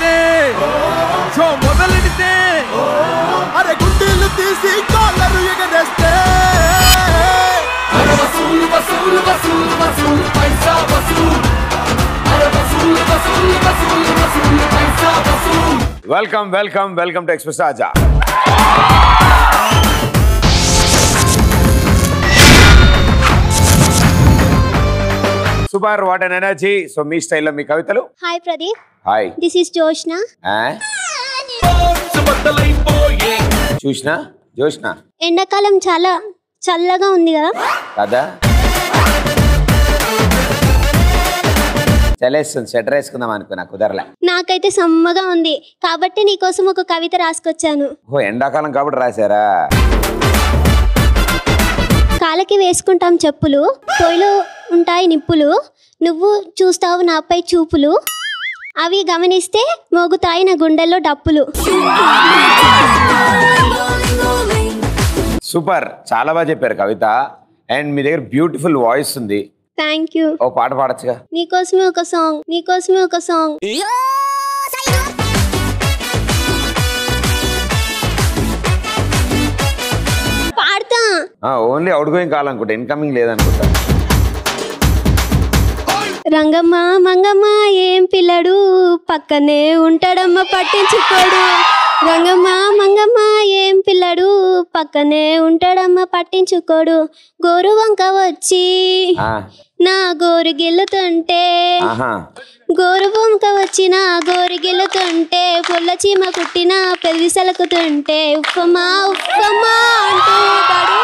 మొదలెడితే షో మొదలెడితే అరే గుడ్డీలు తీసి కాలరు ఎగరేస్తే welcome welcome welcome to Express Raja super what and energy so మీ స్టైల్లో మీ కవితలు hi Pradeep hi this is Joshna చూసినా జోష్నా ఎండాకాలం చాలా చల్లగా ఉంది కదా కదా చలేస్తుంది స్వెటర్ వేసుకుందాం అనుకున్నా కుదరలే నాకైతే సమ్మగా ఉంది కాబట్టి నీకోసం ఒక కవిత రాసుకొచ్చాను ఓ ఎండాకాలం కాబట్టి రాశారా కాలకి వేసుకుంటాం చెప్పులు పొయ్యిలో ఉంటాయి నిప్పులు నువ్వు చూస్తావు నాపై చూపులు అవి గమనిస్తే మోగుతాయి నా గుండెల్లో డప్పులు సూపర్ చాలా బాగా చెప్పారు కవిత అండ్ మీ దగ్గర బ్యూటిఫుల్ వాయిస్ ఉంది థ్యాంక్ యూ ఓ పాట పాడొచ్చుగా నీకోసమే ఒక సాంగ్ నీకోసమే ఒక సాంగ్ పాడతా ఓన్లీ అవుట్ గోయింగ్ కావాలనుకుంటా ఇన్కమింగ్ లేదనుకుంటా రంగమ్మ మంగమ్మ ఏం పిల్లడు పక్కనే ఉంటాడమ్మ పట్టించుకోడు రంగమ్మ మంగమ్మ ఏం పిల్లడు పక్కనే ఉంటాడమ్మ పట్టించుకోడు గోరు వంక వచ్చి ఆ, నా గోరు గిల్లుతుంటే ఆహా గోరు వంక వచ్చి నా గోరు గిల్లుతుంటే పుల్ల చీమ కుట్టిన పెరిగి సలుకుతుంటే ఉప్పమా ఉప్పమా అంటూ పడు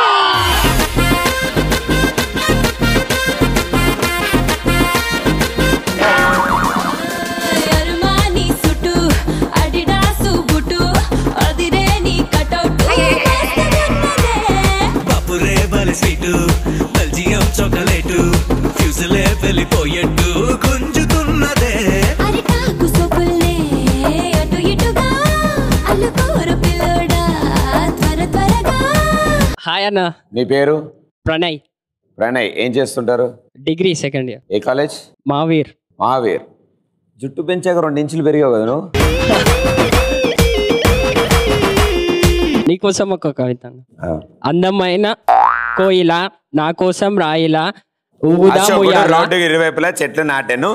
అర్మానీ సుటు అడిడాసు బుటు అదిరే నీ కటౌట్ పప్పురే బలి స్వీటు బెల్జియం చాక్లెట్ ఫ్యూజులే వెళ్ళిపోయేట్టు గుంజుతున్నదే అరిటాకు సొప్పుల్నే అటు ఇటుగా అల్లుకోర పిల్లోడా త్వర త్వరగా హాయ్ అన్న మీ పేరు ప్రణయ్ ప్రణయ్ ఏం చేస్తుంటారు డిగ్రీ సెకండ్ ఇయర్ ఏ కాలేజ్ మావీర్ మహావీర్ జుట్టు పెంచాక రెండు ఇంచులు పెరిగావు కదా నువ్వు నీకోసం ఒక కవిత అన్న. ఆ. అందమైన కోయిల నా కోసం రాయిలా ఊగుదా అశోకుడు ముయ్యాల రోడ్డుకి ఇరువైపులా చెట్లు నాటాను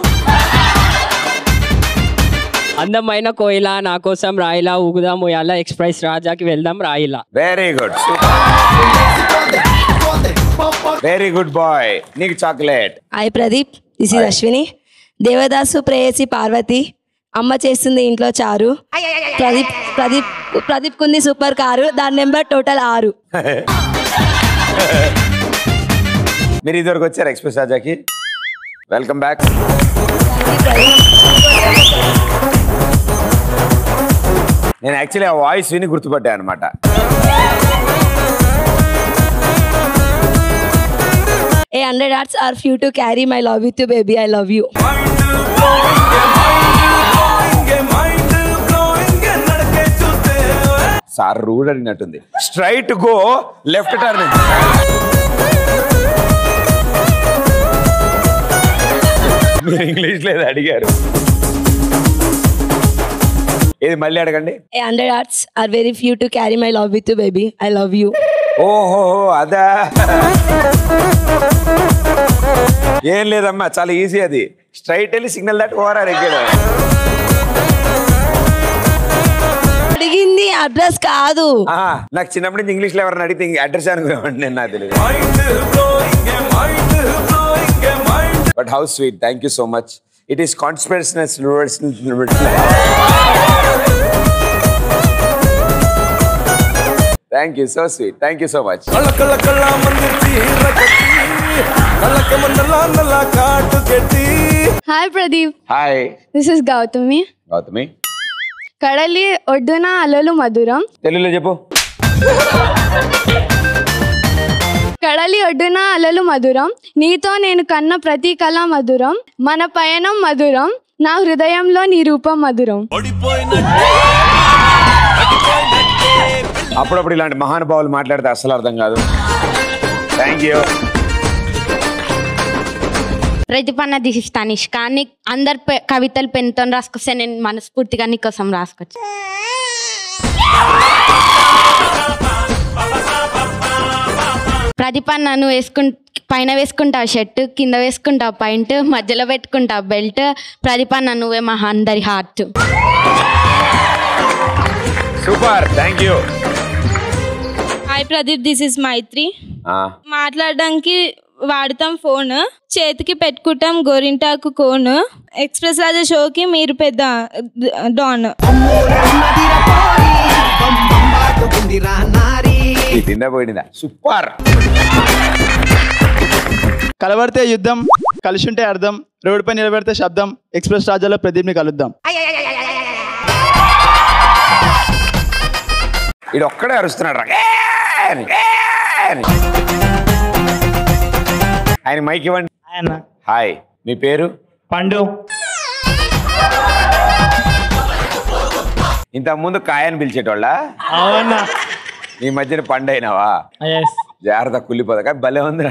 అందమైన కోయిల నా కోసం రాయిలా ఊగుదా ముయ్యాల ఎక్స్ప్రెస్ రాజాకి వెళ్దాం రాయిలా very good very good boy నీకు chocolate hi Pradeep this is Ashwini Devadasu ప్రేయసి పార్వతి అమ్మ చేస్తుంది ఇంట్లో చారు ప్రదీప్ ప్రదీప్ ప్రదీప్ కుంది సూపర్ కారు దాని నెంబర్ టోటల్ ఆరు మీరు ఇదివరకు వచ్చారు ఎక్స్ప్రెస్ రాజాకి వెల్కమ్ బ్యాక్ నేను యాక్చువల్లీ ఆ వాయిస్ విని గుర్తుపట్టా అనమాట a hundred hearts are few to carry my love with baby I love you sir rude అడిగినట్టుంది స్ట్రైట్ గో లెఫ్ట్ టర్న్ మీరు ఇంగ్లీష్ లేదు అడిగారు ఇది మళ్ళీ అడగండి a hundred hearts are very few to carry my love with baby I love you ఓహో అదా ఏం లేదమ్మా చాలా ఈజీ అది స్ట్రైట్ వెళ్ళి సిగ్నల్ దాటి ఓవరార్ ఎక్కాడు అడిగింది అడ్రస్ కాదు ఆ, నాకు చిన్నప్పటి నుంచి ఇంగ్లీష్లో ఎవరైనా అడిగితే అడ్రస్ అనుకునేవాడిని నేను నాకు తెలియదు but how sweet thank you so much it is consciousness thank you so sweet thank you so much కళ్ళ కళ్ళ కళ్ళ మంది చీర కట్టి కళ్ళక మండల నల్ల కాటు కట్టి hi Pradeep hi this is Gautami Gautami కడలి ఒడ్డున అలలు మధురం తెలుగులో చెప్పు కడలి ఒడ్డున అలలు మధురం నీతో నేను కన్న ప్రతి కళ మధురం మన పయనం మధురం నా హృదయంలో నీ రూపం మధురం అప్పుడప్పుడు ఇలాంటి మహానుభావులు మాట్లాడితే అస్సలు అర్థం కాదు థ్యాంక్ యూ ప్రతిపన్న దిస్ ఇస్ తనిష్ కానీ అందరు పె- కవితలు పెన్తో రాసుకొస్తే నేను మనస్ఫూర్తిగా నీకోసం రాసుకొచ్చా ప్రతిపన్న నువ్వు వేసుకు పైన వేసుకుంటావు షర్ట్ కింద వేసుకుంటావు పాయింట్ మధ్యలో పెట్టుకుంటావు బెల్ట్ ప్రతిపన్న నువ్వే మా అందరి heart super thank you hi Pradeep this is Maithri మాట్లాడడానికి వాడతాం ఫోన్ చేతికి పెట్టుకుంటాం గోరింటాకు కోన్ ఎక్స్ప్రెస్ రాజా షోకి మీరు పెద్ద డాన్ తిందా పోయిందా సూపర్ కలబడితే యుద్ధం కలిసి ఉంటే అర్థం రోడ్డుపై నిలబెడితే శబ్దం ఎక్స్ప్రెస్ రాజాలో ప్రదీప్ని కలుద్దాం ఇది ఒక్కడే అరుస్తున్నాడు రా. ఏ అని, ఏ అని. ఆయన మైక్ ఇవ్వండి హాయ్ మీ పేరు పండు ఇంత ముందు కాయని పిలిచేటోళ్ళ అవునా ఈ మధ్యన పండు అయినావా జాగ్రత్త కుళ్ళిపోదా కానీ భలే ఉందిరా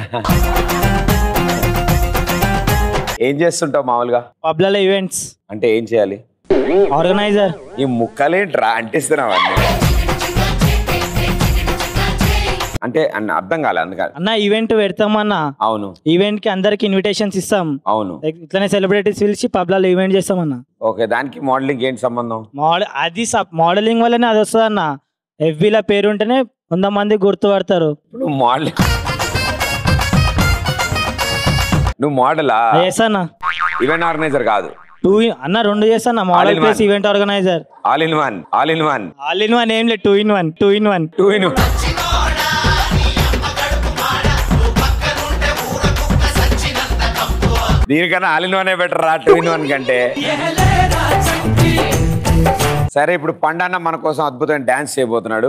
ఏం చేస్తుంటావు మామూలుగా పబ్లలో ఈవెంట్స్ అంటే ఏం చేయాలి ఆర్గనైజర్ ఈ ముక్కలేంట్రా అంటిస్తున్నావా అన్నీ? అంటే అన్న అర్థం కాలే అందుకని అన్న ఈవెంట్ పెడతామన్నా అవును ఈవెంట్ కి అందరికి ఇన్విటేషన్స్ ఇస్తాం అవును Like ఇట్లనే సెలబ్రిటీస్ పిలిచి పబ్లలో ఈవెంట్ చేస్తామన్నా ఓకే దానికి మోడలింగ్ ఏంటి సంబంధం మోడల్ అది మోడలింగ్ వల్లనే అది వస్తుంది అన్న ఎఫ్బీలో పేరు ఉంటేనే వంద మంది గుర్తుపడతారు నువ్వు మోడల్ నువ్వు మోడలా ఎస్ అన్న ఈవెంట్ ఆర్గనైజర్ కాదు టూ అన్న రెండు చేస్తాను All model in plus one. Event organiser all in one all in one all in one ఏం లేదు two in one two in one two in దీనికన్నా ఆల్ ఇన్ వన్ బెటర్ రా two in one కంటే సరే ఇప్పుడు పండన్న మన కోసం అద్భుతమైన డాన్స్ చేయబోతున్నాడు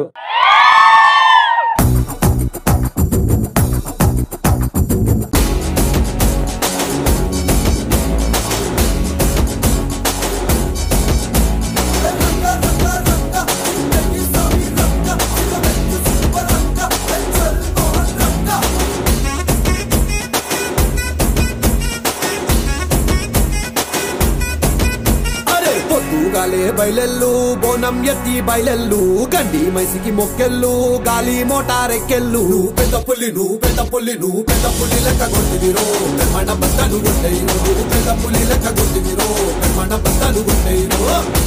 అరే పొద్దుగాలే బయలెల్లు బోనం ఎత్తి బయలెల్లు గండి మైసికి మొక్కెళ్ళు గాలి మోటారెక్కెళ్ళు నువ్వు పెద్ద పుల్లి నువ్వు పెద్ద పుల్లి నువ్వు పెద్ద పుల్లి లెక్క కొట్టివిరో పెమ్మడ బద్దలు కొట్టేయిరో నువ్వు పెద్ద పుల్లి లెక్క కొట్టివిరో పెమ్మడ బద్దలు కొట్టేయిరో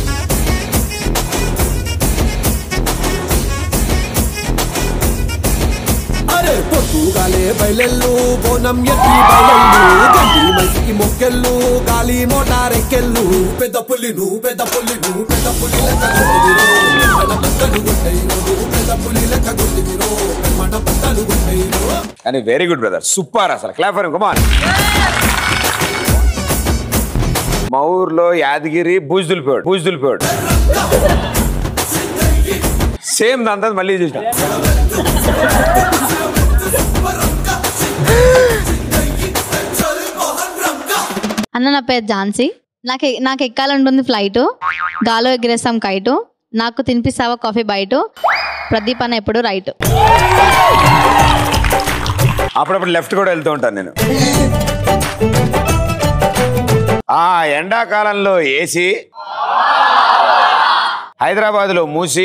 అరే పొద్దుగాలే బయలెల్లు బోనం ఎత్తి బయలెల్లు గండి మైసికి మొక్కెళ్ళు గాలి మోటారెక్కెళ్ళు పెద్ద పుల్లి నువ్వు పెద్ద పుల్లి నువ్వు పెద్ద పుల్లి లెక్క కొట్టివిరో పెమ్మడ బద్దలు కొట్టేయిరో నువ్వు పెద్ద పుల్లి లెక్క కొట్టివిరో పెమ్మడ బద్దలు కొట్టేయిరో కానీ వెరీ గుడ్ బ్రదర్ సూపర్ అసలు క్లాప్ ఫర్ కమాన్ మా ఊర్లో యాదగిరి బూజుదులిపోయాడు బూజుదులిపోయాడు సేమ్ దాంతో మళ్ళీ చూసిన అన్న నా పేరు ఝాన్సీ నాకు ఎ- నాకు ఎక్కాలంటుంది ఫ్లైట్ గాలో ఎగిరేస్తాం కైటు నాకు తినిపిస్తావా కాఫీ బయట ప్రదీప్ అన్న ఎప్పుడు రైట్ అప్పుడప్పుడు లెఫ్ట్ కూడా వెళ్తూ ఉంటాను నేను ఆ ఎండాకాలంలో ఏసీ హైదరాబాద్లో మూసి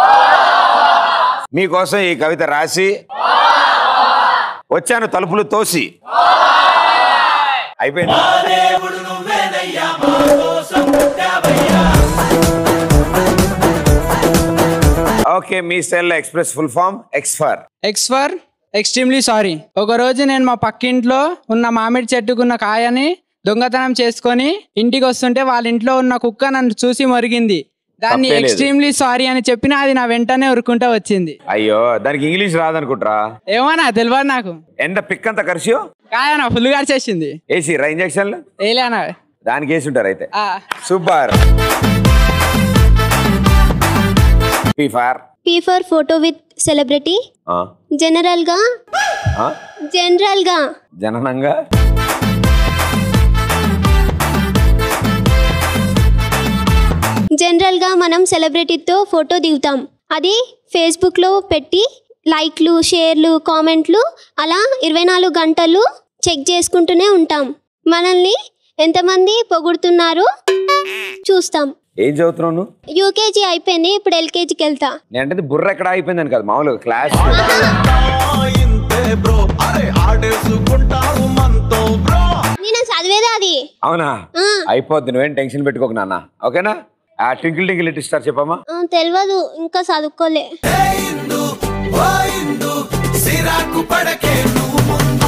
మీకోసం ఈ కవిత రాసి వచ్చాను తలుపులు తోసి అయిపోయింది ఓకే మీ స్టైల్లో express full form ex for ex for extremely sorry ఒక రోజు నేను మా పక్కింట్లో ఉన్న మామిడి చెట్టుకున్న కాయని దొంగతనం చేసుకొని ఇంటికి వస్తుంటే వాళ్ళ ఇంట్లో ఉన్న కుక్క నన్ను చూసి మొరిగింది దాన్ని తప్పే లేదు. ఎక్స్ట్రీమ్లీ సారీ అని చెప్పినా అది నా వెంటనే ఉరుకుంటా వచ్చింది అయ్యో దానికి ఇంగ్లీష్ రాదనుకుంటారా ఏమన్నా తెలియదు నాకు ఎంత పిక్ అంత ఖర్చు కాదన్నా ఫుల్ చేసింది ఏసీ రా ఇంజక్షన్లు ఏలేనా దానికి వేసి ఉంటారు అయితే ఆ. Super P for P for photo with celebrity జనరల్గా జనరల్గా జననంగా జనరల్గా మనం సెలబ్రిటీతో ఫోటో దిగుతాం అది ఫేస్బుక్లో పెట్టి లైక్లు షేర్లు కామెంట్లు అలా ఇరవై నాలుగు గంటలు చెక్ చేసుకుంటూనే ఉంటాం మనల్ని ఎంతమంది పొగుడుతున్నారు చూస్తాం ఏం చదువుతున్నావు నువ్వు యూకేజీ అయిపోయింది ఇప్పుడు ఎల్కేజీకి వెళ్తా నేను అంటే బుర్ర ఎక్కడ అయిపోయిందని కాదు మామూలుగా క్లాస్ నేను చదివేది అది అవునా ఆ. అయిపోద్ది నువ్వేం టెన్షన్ పెట్టుకోకు నాన్న ఓకేనా ఆ ట్వింకిల్ టింకిల్ లిట్ ఇస్తారు చెప్పమ్మా ఆ, తెలియదు ఇంకా చదువుకోలే సిరాకు పడకే నువ్వు ముందు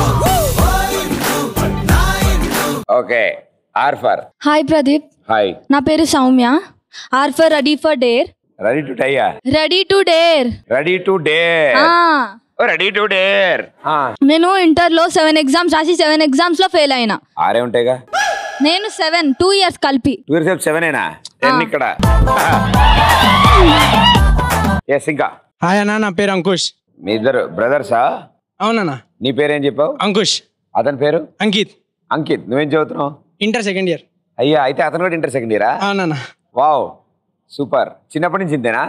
okay R for hi Pradeep hi నా పేరు Soumya R for ready for dare ready to టైయా ready to dare ready to dare ready to dare నేను ఇంటర్లో సెవెన్ ఎగ్జామ్స్ రాసి సెవెన్ ఎగ్జామ్స్ లో ఫెయిల్ అయినా ఆరే ఉంటాయిగా నేను సెవెన్ టూ ఇయర్స్ కలిపి టూ ఇయర్స్ సేపు సెవెనేనా టెన్ ఇక్కడ ఎస్ ఇంకా హాయ్ అన్న నా పేరు అంకుష్ మీ ఇద్దరు బ్రదర్సా అవునన్నా నీ పేరేం చెప్పావు అంకుష్ అతని పేరు అంకిత్ అంకిత్ నువ్వేం చదువుతున్నావు ఇంటర్ సెకండ్ ఇయర్ అయ్యా అయితే అతను కూడా ఇంటర్ సెకండ్ ఇయరా అవునన్నా వావ్ సూపర్ చిన్నప్పటి నుంచి ఇంతేనా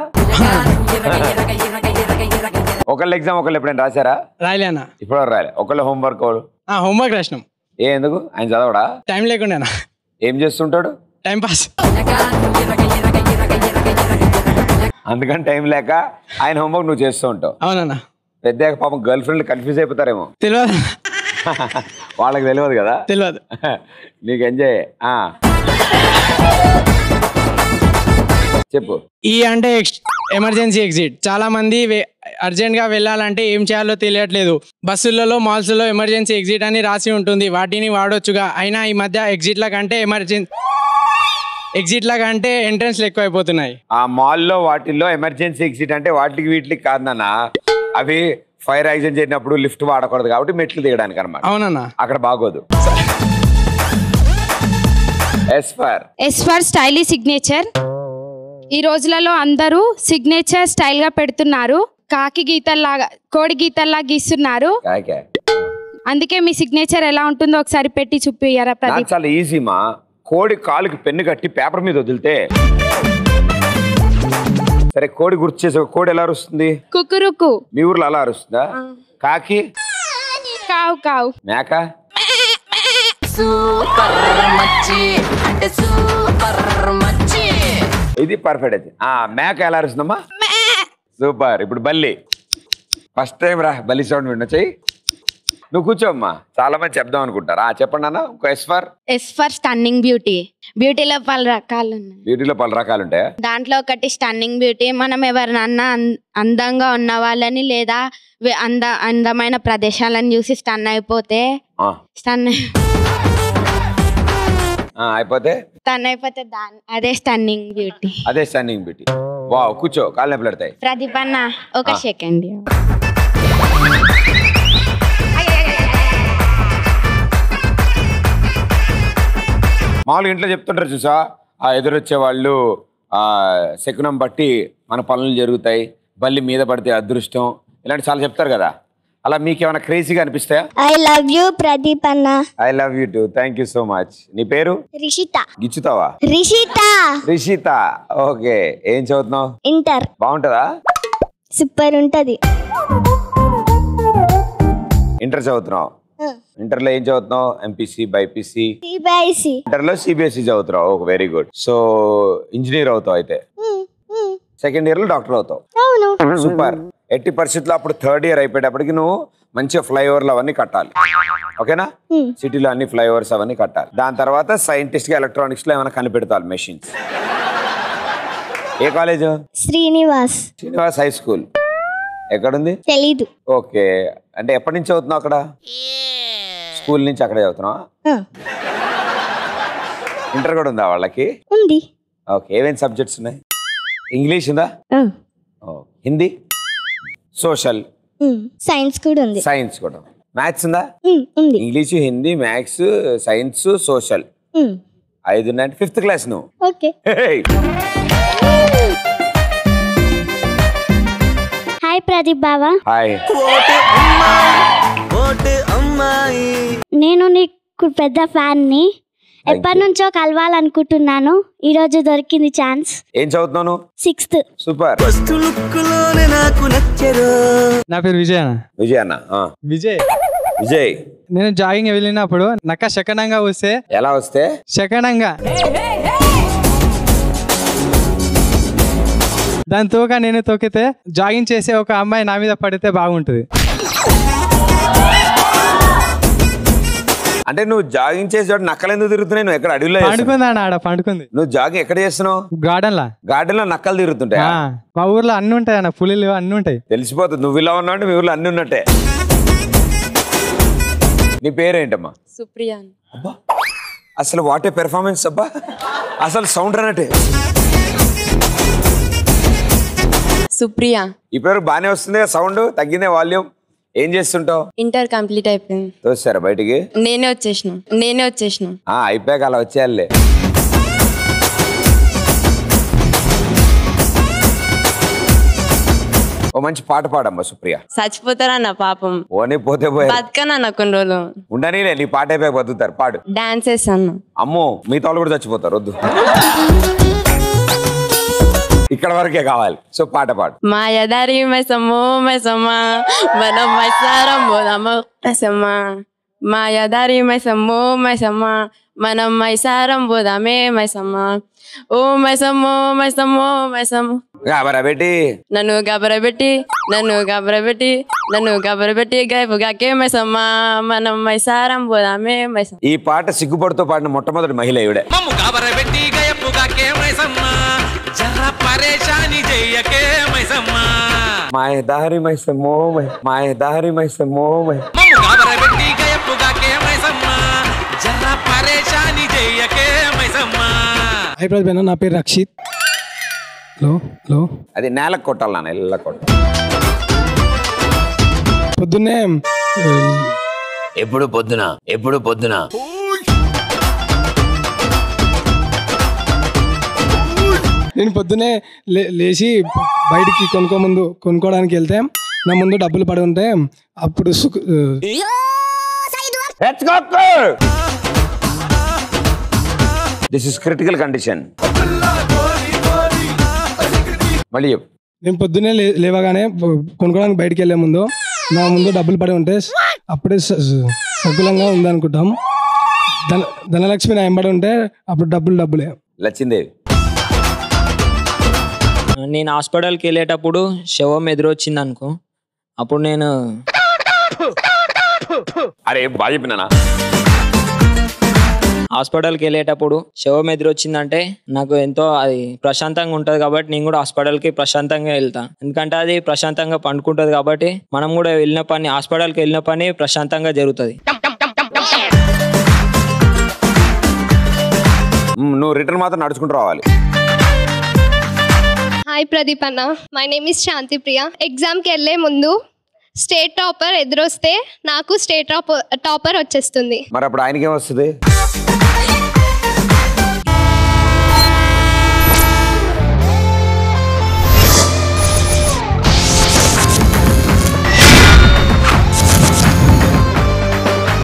ఒకళ్ళు ఎగ్జామ్ ఒకళ్ళు ఎప్పుడైనా రాశారా రాయలే అన్న ఇప్పుడు రాలే ఒకళ్ళు హోంవర్క్ హోంవర్క్ రాసినాం ఏ ఎందుకు ఆయన చదవడా టైం లేకుండా ఏం చేస్తుంటాడు టైం పాస్ అందుకని టైం లేక ఆయన హోంవర్క్ నువ్వు చేస్తూ ఉంటావు అవునన్నా పెద్ద పాపం గర్ల్ ఫ్రెండ్ కన్ఫ్యూజ్ అయిపోతారేమో తెలియదు వాళ్ళకి తెలియదు కదా తెలియదు నీకు ఎంజాయ్ ఆ. చెప్పు ఈ అంటే ఎమర్జెన్సీ ఎగ్జిట్ చాలా మంది అర్జెంట్ గా వెళ్ళాలంటే ఏం చేయాలో తెలియట్లేదు బస్సులలో మాల్స్లో ఎమర్జెన్సీ ఎగ్జిట్ అని రాసి ఉంటుంది వాటిని వాడొచ్చుగా అయినా ఈ మధ్య ఎగ్జిట్ల కంటే ఎమర్జెన్సీ ఎగ్జిట్ల కంటే ఎంట్రన్స్లు ఎక్కువ అయిపోతున్నాయి ఆ మాల్లో వాటిల్లో ఎమర్జెన్సీ ఎగ్జిట్ అంటే వాటికి వీటికి కాదు నాన్న అవి ఫైర్ యాక్సిడెంట్ చేసినప్పుడు లిఫ్ట్ వాడకూడదు కాబట్టి మెట్లు దిగడానికి అనమాట అవునన్నా అక్కడ బాగోదు S for S for stylish signature ఈ రోజులలో అందరూ సిగ్నేచర్ స్టైల్ గా పెడుతున్నారు కాకి గీతల్లాగా కోడి గీతల్లా గీస్తున్నారు కాకే అందుకే మీ సిగ్నేచర్ ఎలా ఉంటుందో ఒకసారి పెట్టి చూపియ్యారా నాకు ప్రదీప్ చాలా ఈజీ మా కోడి కాలుకి పెన్ను కట్టి పేపర్ మీద వదిలితే సరే కోడి గుర్తు చేసే కోడి ఎలా అరుస్తుంది కుకురుకు మీ ఊర్లో అలా అరుస్తుందా కాకి కావు కావు మేక సూపర్ మచ్చి అంటే సూపర్ మచ్చి ఇది పర్ఫెక్ట్ అయితే ఆ మేక ఎలా అరుస్తుందమ్మా సూపర్ ఇప్పుడు బల్లి ఫస్ట్ టైం రా బల్లి సౌండ్ వినొచ్చాయి నువ్వు కూర్చోమ్మా చాలా మంది చెప్దాం అనుకుంటారా ఆ, చెప్పండి అన్న ఇంకో S for S for stunning beauty బ్యూటీలో పలు రకాలు ఉన్నాయి బ్యూటీలో పలు రకాలు ఉంటాయా దాంట్లో ఒకటి స్టన్నింగ్ బ్యూటీ మనం ఎవరినన్నా అన్- అందంగా ఉన్న వాళ్ళని లేదా వె- అంద అందమైన ప్రదేశాలను చూసి స్టన్ అయిపోతే ఆ, స్టన్ ఆ, అయిపోతే స్టన్ అయిపోతే దాని అదే స్టన్నింగ్ బ్యూటీ అదే స్టాండింగ్ బ్యూటీ వావ్ కూర్చో కాళ్ళు నొప్పులు పెడతాయి ప్రదీప్ అన్న ఒక ఆ. సెకండ్ మామూలుగా ఇంట్లో చెప్తుంటారు చూసా ఆ ఎదురొచ్చే వాళ్ళు ఆ శకునం బట్టి మన పనులు జరుగుతాయి బల్లి మీద పడితే అదృష్టం ఇలాంటి చాలా చెప్తారు కదా అలా మీకు ఏమైనా క్రేజీగా అనిపిస్తాయా ఐ లవ్ యూ ప్రదీప్ అన్న I love you too thank you so much నీ పేరు రిషిత గిచ్చుతావా రిషిత రిషిత ఓకే ఏం చదువుతున్నావు ఇంటర్ బాగుంటుందా సూపర్ ఉంటది ఇంటర్ చదువుతున్నావు ఇంటర్లో ఏం చదువుతున్నావు ఎంపీసీ బైపీసీ సిబిఐసి ఇంటర్లో సిబిఎస్ఈ చదువుతున్నావు okay very good so engineer అవుతావు అయితే సెకండ్ ఇయర్ లో డాక్టర్ అవుతావు అవును సూపర్ ఎట్టి పరిస్థితుల్లో అప్పుడు థర్డ్ ఇయర్ అయిపోయేటప్పటికి నువ్వు మంచిగా ఫ్లైఓవర్లు అవన్నీ కట్టాలి ఓకేనా సిటీలో అన్ని ఫ్లైఓవర్స్ అవన్నీ కట్టాలి దాని తర్వాత సైంటిస్ట్ గా ఎలక్ట్రానిక్స్ లో ఏమైనా కనిపెడతారు మెషిన్స్ ఏ college Srinivas Srinivas high school ఎక్కడుంది తెలీదు ఓకే అంటే ఎప్పటి నుంచి చదువుతున్నావు అక్కడ స్కూల్ నుంచి అక్కడే చదువుతున్నావా ఆ, ఇంటర్ కూడా ఉందా వాళ్ళకి ఉంది ఓకే ఏమేమి సబ్జెక్ట్స్ ఉన్నాయి ఇంగ్లీష్ ఉందా ఆ, ఓ, హిందీ సోషల్ ఉమ్, సైన్స్ కూడా ఉంది సైన్స్ కూడా మ్యాథ్స్ ఉందా ఉమ్, ఉంది English Hindi maths science social um, ఐదు ఉన్నాయంటే ఫిఫ్త్ క్లాస్ నువ్వు ఓకే హేయ్. హాయ్ ప్రదీప్ బావా హాయ్ నేను నీకు పెద్ద ఫ్యాన్ ని ఎప్పటి నుంచో కలవాలనుకుంటున్నాను ఈ రోజు దొరికింది ఛాన్స్ ఏం చదువుతున్నావు నువ్వు సిక్స్త్ సూపర్ నాకు నచ్చరు నా పేరు విజయ్ అన్న విజయ్ అన్న ఆ. విజయ్ విజయ్ నేను జాగింగ్ వెళ్ళినప్పుడు నక్క శకనంగా వస్తే ఎలా వస్తే శకనంగా దాని తోక నేను తొక్కితే జాగింగ్ చేసే ఒక అమ్మాయి నా మీద పడితే బాగుంటుంది అంటే నువ్వు జాగింగ్ చేసేవాడు నక్కలు ఎందుకు తిరుగుతున్నాయి నువ్వు ఎక్కడ అడవిలో చేస్తున్నావు? పండుకుంది ఆడ పండుకుంది నువ్వు జాగింగ్ ఎక్కడ చేస్తున్నావు గార్డెన్ లా గార్డెన్ లో నక్కలు తిరుగుతుంటాయి ఆ, మా ఊర్లో అన్ని ఉంటాయి అన్న పులిలు అన్ని ఉంటాయి తెలిసిపోతుంది నువ్వు ఇలా ఉన్నావు అంటే మీ ఊర్లో అన్ని ఉన్నట్టే నీ పేరేంటమ్మా సుప్రియా అసలు వాటే పెర్ఫార్మెన్స్ అబ్బా అసలు సౌండ్ అన్నట్టే సుప్రియా ఇప్పుడు బాగానే వస్తుంది సౌండ్ తగ్గిందే వాల్యూమ్ ఏం చేస్తుంటావు ఇంటర్ కంప్లీట్ అయిపోయింది తోస్తారా బయటికి నేనే వచ్చేసిన నేనే వచ్చేసిన ఆ అయిపోయాక అలా వచ్చేయాలే ఓ మంచి పాట పాడమ్మా సుప్రియ చచ్చిపోతారన్న పాపం ఓనే పోతే పోయే బతకనన్న కొన్ని రోజులు ఉండనీలే నీ పాట అయిపోయాక బతుకుతారు పాడు డాన్స్ వేసాను అమ్మో మిగతా వాళ్ళు కూడా చచ్చిపోతారు వద్దు ఇక్కడ వరకే కావాలి సో పాట పాడు మాయదారి మైసమ్మో మైసమ్మా మనం మైసారం పోదామా మైసమ్మా మాయదారి మైసమ్మో మైసమ్మా మనం మైసారం పోదామే మైసమ్మా ఓ మైసమ్మో మైసమ్మో మైసమ్మో కాబరా బేటి నన్ను గబరబెట్టి నన్ను గబరబెట్టి నన్ను గబరబెట్టి గైపుగాకే మైసమ్మా మనం మైసారం పోదామే మైసమ్మ ఈ పాట సిగ్గుపడుతూ పాడిన మొట్టమొదటి మహిళ ఈవిడే మమ్ము కాబరబెట్టి గయప్పుగాకే మైసమ్మా జర్ర పరేషాని చెయ్యకే మైసమ్మా మాయ దారి మైసమ్మో మై మాయ దారి మైసమ్మో మై మమ్ము కాబరబెట్టి గయప్పుగాకే మైసమ్మా జర్ర పరేషాని చెయ్యకే మైసమ్మా హై ప్రతిభ నా పేరు రక్షిత్ హలో హలో అది నేలకు కొట్టాలి నాన్న ఇళ్ళ కొట్ట పొద్దున్నే ఎప్పుడు పొద్దున ఎప్పుడు పొద్దున నేను పొద్దునే లే లేచి బయటికి కొనుక్కో ముందు కొనుక్కోవడానికి వెళ్తే నా ముందు డబ్బులు పడి ఉంటే అప్పుడు సుఖ దిస్ ఇస్ క్రిటికల్ కండిషన్ మళ్ళీ చెప్పు నేను పొద్దున్నే లే లేవగానే పొ- కొనుక్కోవడానికి బయటికి వెళ్ళే ముందు నా ముందు డబ్బులు పడి ఉంటే అప్పుడే స- స- సకులంగా ఉందనుకుంటాం ధన ధనలక్ష్మి నా ఎంబడి ఉంటే అప్పుడు డబ్బులు డబ్బులే లచ్చిందేవి నేను హాస్పిటల్కి వెళ్ళేటప్పుడు శవం ఎదురొచ్చింది అనుకో అప్పుడు నేను అరే బాగా చెప్పినా హాస్పిటల్కి వెళ్ళేటప్పుడు శవం ఎదురొచ్చిందంటే నాకు ఎంతో అది ప్రశాంతంగా ఉంటుంది కాబట్టి నేను కూడా హాస్పిటల్కి ప్రశాంతంగా వెళ్తా ఎందుకంటే అది ప్రశాంతంగా పండుకుంటుంది కాబట్టి మనం కూడా వెళ్ళిన పని హాస్పిటల్కి వెళ్ళిన పని ప్రశాంతంగా జరుగుతుంది నువ్వు రిటర్న్ మాత్రం నడుచుకుంటూ రావాలి హాయ్ ప్రదీప్ అన్న my name is Shanti Priya ఎగ్జామ్కి వెళ్ళే ముందు స్టేట్ టాపర్ ఎదురొస్తే నాకు స్టేట్ టాపర్ టాపర్ వచ్చేస్తుంది మరి అప్పుడు ఆయనకేం వస్తుంది